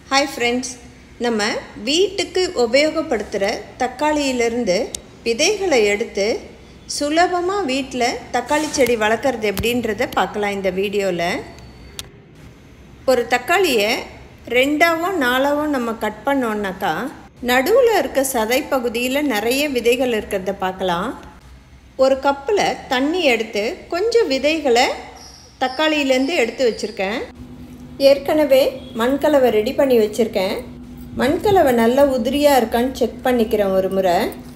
hi friends நம்ம வீட்டுக்கு உபயோகப்படுத்துகிற தக்காளியிலிருந்து விதைகளை எடுத்து சுலபமாக வீட்டில் தக்காளி செடி வளர்க்குறது எப்படின்றத பார்க்கலாம் இந்த வீடியோவில் ஒரு தக்காளியை ரெண்டாவோ நாலாவோ நம்ம கட் பண்ணோன்னாக்கா நடுவில் இருக்க சதை பகுதியில் நிறைய விதைகள் இருக்கிறத பார்க்கலாம் ஒரு கப்பில் தண்ணி எடுத்து கொஞ்சம் விதைகளை தக்காளியிலேருந்து எடுத்து வச்சுருக்கேன் ஏற்கனவே மண்கலவை ரெடி பண்ணி வச்சுருக்கேன் மண்கலவை நல்லா உதிரியாக இருக்கான்னு செக் பண்ணிக்கிறேன் ஒரு முறை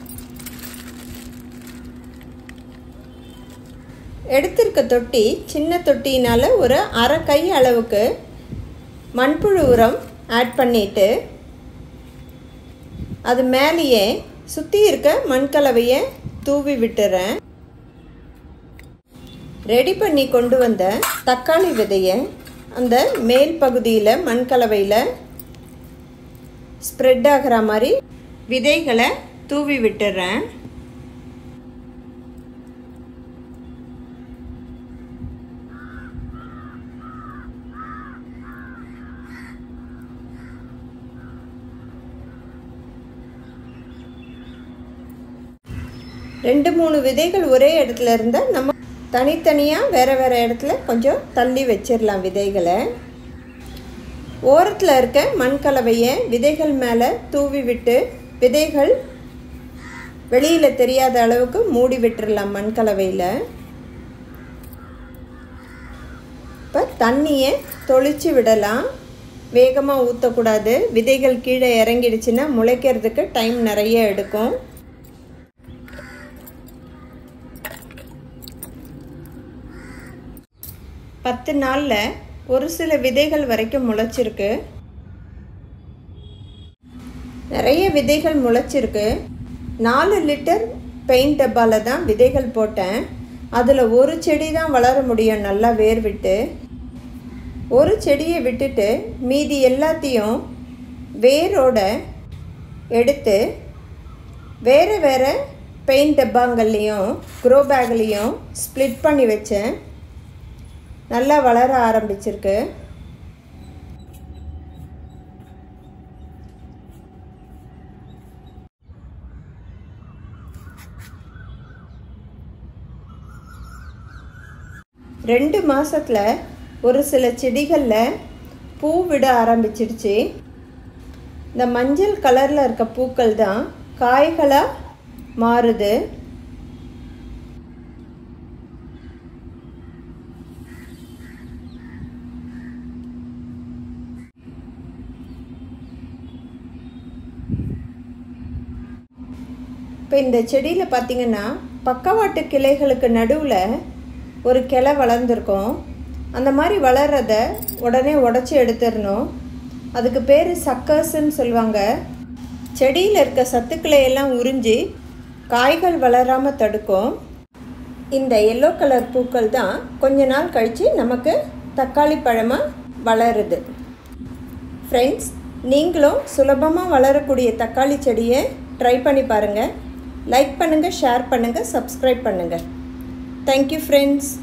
எடுத்திருக்க தொட்டி சின்ன தொட்டினால் ஒரு அரை கை அளவுக்கு மண்புழு உரம் ஆட் பண்ணிவிட்டு அது மேலேயே சுற்றி இருக்க மண்கலவையை தூவி விட்டுறேன் ரெடி பண்ணி கொண்டு வந்த தக்காளி விதையை அந்த மேல் பகுதியில் மண்கலவையில் ஸ்ப்ரெட் ஆகிற மாதிரி விதைகளை தூவி விட்டுறேன் ரெண்டு மூணு விதைகள் ஒரே இடத்துல இருந்தால் நம்ம தனித்தனியாக வேறு வேறு இடத்துல கொஞ்சம் தள்ளி வச்சிடலாம் விதைகளை ஓரத்தில் இருக்க மண்கலவையை விதைகள் மேலே தூவி விட்டு விதைகள் வெளியில் தெரியாத அளவுக்கு மூடி விட்டுடலாம் மண்கலவையில் இப்போ தண்ணியை தொளிச்சு விடலாம் வேகமாக ஊற்றக்கூடாது விதைகள் கீழே இறங்கிடுச்சுன்னா முளைக்கிறதுக்கு டைம் நிறைய எடுக்கும் பத்து நாளில் ஒரு சில விதைகள் வரைக்கும் முளைச்சிருக்கு நிறைய விதைகள் முளைச்சிருக்கு நாலு லிட்டர் பெயிண்ட் டப்பாவில் தான் விதைகள் போட்டேன் அதில் ஒரு செடி தான் வளர முடியும் நல்லா வேர் விட்டு ஒரு செடியை விட்டுட்டு மீதி எல்லாத்தையும் வேரோட எடுத்து வேறு வேறு பெயிண்ட் டப்பாங்கள்லேயும் க்ரோ பேக்லேயும் ஸ்ப்ளிட் பண்ணி வச்சேன் நல்லா வளர ஆரம்பிச்சிருக்கு ரெண்டு மாதத்தில் ஒரு சில செடிகளில் பூ விட ஆரம்பிச்சிடுச்சு இந்த மஞ்சள் கலரில் இருக்க பூக்கள் தான் காய்களாக மாறுது இப்போ இந்த செடியில் பார்த்திங்கன்னா பக்கவாட்டு கிளைகளுக்கு நடுவில் ஒரு கிளை வளர்ந்துருக்கும் அந்த மாதிரி வளர்கிறத உடனே உடச்சி எடுத்துடணும் அதுக்கு பேர் சக்கர்ஸ்ன்னு சொல்லுவாங்க செடியில் இருக்க சத்துக்களை எல்லாம் உறிஞ்சி காய்கள் வளராமல் தடுக்கும் இந்த எல்லோ கலர் பூக்கள் தான் கொஞ்ச நாள் கழித்து நமக்கு தக்காளி பழமாக வளருது ஃப்ரெண்ட்ஸ் நீங்களும் சுலபமாக வளரக்கூடிய தக்காளி செடியை ட்ரை பண்ணி பாருங்கள் லைக் பண்ணுங்கள் ஷேர் பண்ணுங்கள் சப்ஸ்கிரைப் பண்ணுங்கள் தேங்க்யூ ஃப்ரெண்ட்ஸ்